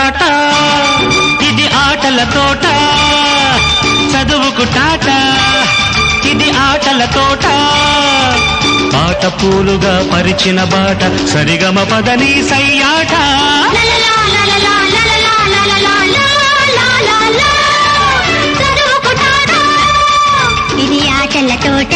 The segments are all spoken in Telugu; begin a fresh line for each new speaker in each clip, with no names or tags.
టాట ఇది ఆటల తోట చదువుకు టాట ఇది ఆటల తోట పాట పూలుగా పరిచిన బాట సరిగమ పదని సయ్యాట
లలలా, లలలా, లలలా, లలలా, లా, లా, లా. చదువుకుంటారా? ఇది ఆటల తోట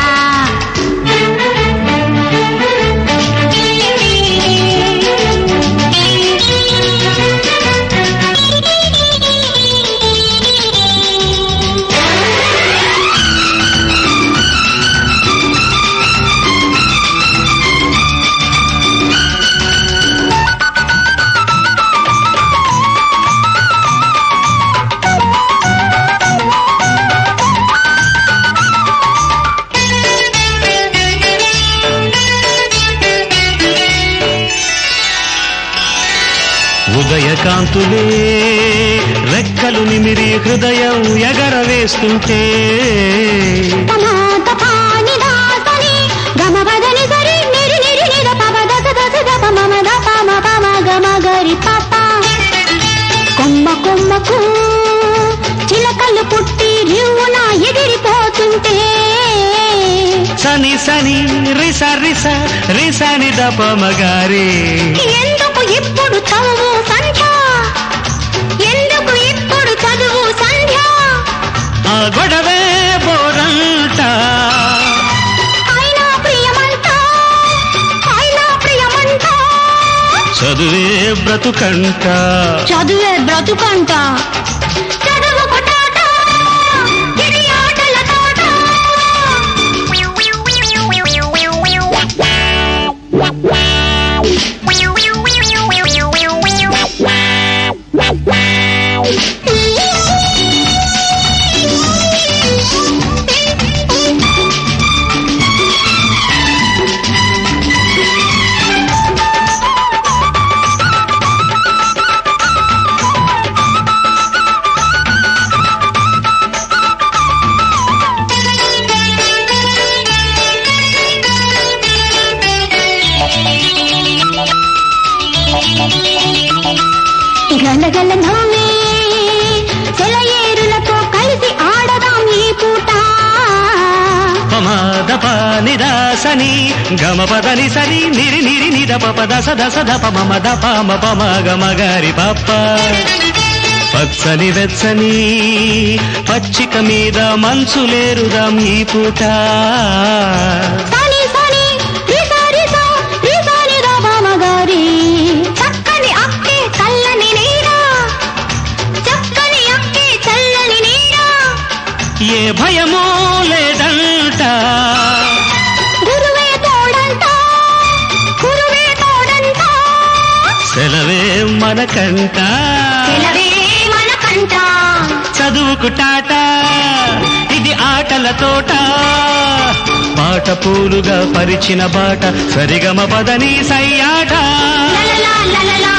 ఉదయకాంతులే రెక్కలు నిమిరి హృదయం ఎగరవేస్తుంటే
తమాత పానిదాసని గమపదని సరి నిరి నిరి నిద పమ దస దస దప మమ ద పమ పమ గమ గరి పప కొమ్మ కొమ్మకు చిలకలు పుట్టి రివ్వున ఎగిరిపోతుంటే
సని సని రిస రిస రిసని దప మగారి
ఎందుకు ఇప్పుడు చదువు సంధ్య ఎందుకు ఇప్పుడు చదువు సంధ్య
ఆ గొడవే బోరంట
అయినా ప్రియమంట అయినా ప్రియమంట
చదువే బ్రతుకంట
చదువే బ్రతుకంట చదువుకు టాట, ఇది ఆటల తోట. గలగల నవ్వే సెలయేరులతో కలిసి ఆడదాం ఈ పూట
పమాదప నిదాసని గమ పదని సని నిరి నిరి నిద పప దస దస దప మమ దప మ పమ గమ గారి పప్ప పచ్చని వెచ్చని పచ్చిక మీద మంచులేరుదాం ఈ పూట
సని సని రిస రిస రిస నిద బామగారి చక్కని అక్కే చల్లని నీడా చక్కని అక్కే చల్లని నీడా
ఏ భయమో లేదంట
గురువే తోడంట గురువే తోడంట
సెలవే మనకంట
సెలవే మనకంట
చదువుకు టాట ఇది ఆటల తోట పాట పూలుగా పరిచిన బాట సరిగమ పదని సయ్యాట
లలలా లలలా